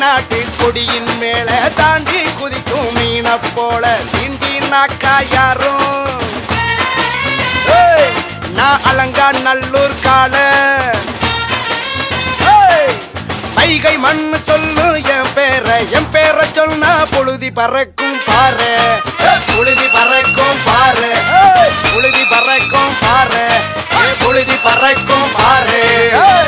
நாட்டு கொடியின் மேல தாண்டி குதிக்கும் மீன போல சிண்டி நாக்கா யாரும் ஏய், நான் அலங்கா நல்லூர் கால வைகை மண்ணு சொல்லு என் பேர என் பேர சொன்னா புழுதி பறக்கும் பாரு ஏய், புழுதி பறக்கும் பாரு ஏய், புழுதி பறக்கும் பாரு ஏய், புழுதி பறக்கும் பாரு ஏய்.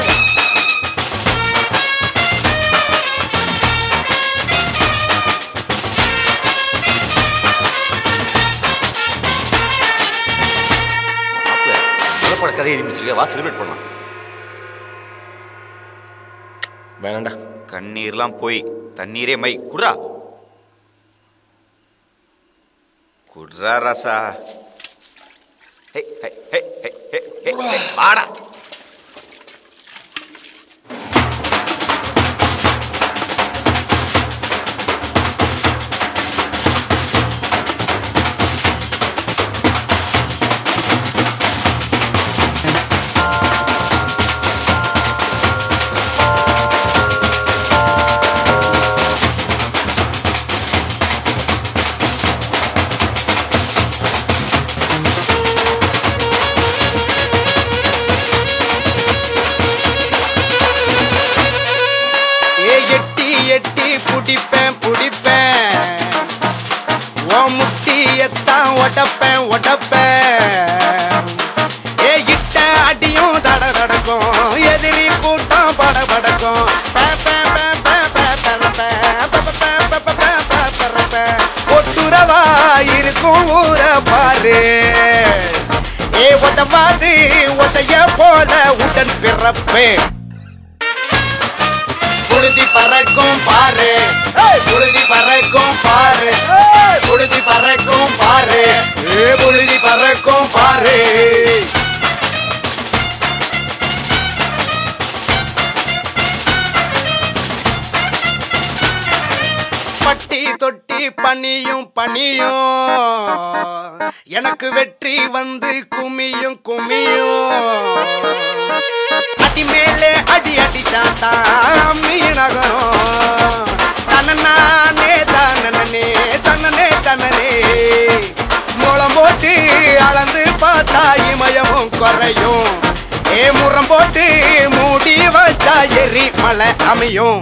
மாப்பிள்ள புறப்பட கதை எழுதி முடிச்சிருக்க வா செலிப்ரேட் பண்ணலாம் வேணாண்டா கண்ணீர்லாம் போய் தண்ணீரே மை குர்ரா குர்ரா ரசா ஹே ஹே ஹே ஹே ஹே ஹே ஹே வாடா ஏ எட்டி எட்டி புடிப்பேன் புடிப்பேன் ஓ முட்டியத்தான் ஒடப்பேன் ஒடப்பேன் ஏ இட்ட அடியும் தட தடக்கும் எதிரி கூட்டம் பட படக்கும் பே, பே, பே, பே, பே, பெறப்பே, பே, பே, பே, பே, பே, பே, பே, பெறப்பே. ஒட்டுறவா இருக்கும் ஊர பாரு ஏ உதவாது உதைய போல உடன் பிறப்பேன் புழுதி பறக்கும் பாரு ஏய், புழுதி பறக்கும் பாரு ஏய், புழுதி பறக்கும் பாரு ஏ புழுதி பறக்கும் பாரு பட்டி தொட்டி பனியும் பனியும் எனக்கு வெற்றி வந்து குமியும் குமியும் அடி மேலே அடி அடி சாத்தா மீனகரம் தனநானே தனனே தனனே தனனே முளம் போட்டு அளந்து பார்த்தா இமயமும் குறையும் ஏ முறம் போட்டு மூடி வச்சா எரி மலை அமையும்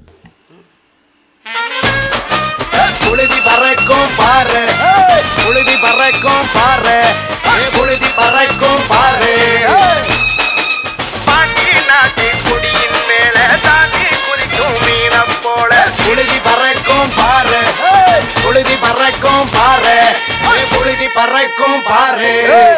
புழுதி பறக்கும் பாரு ஏய், புழுதி பறக்கும் பாரு ஏ புழுதி பறக்கும் பாரு ஏய். பாண்டி நாட்டு குடியின் மேல தாண்டி குதிக்கும் மீன போல புழுதி பறக்கும் பாரு ஏய், புழுதி பறக்கும் பாரு ஏ புழுதி பறக்கும் பாரு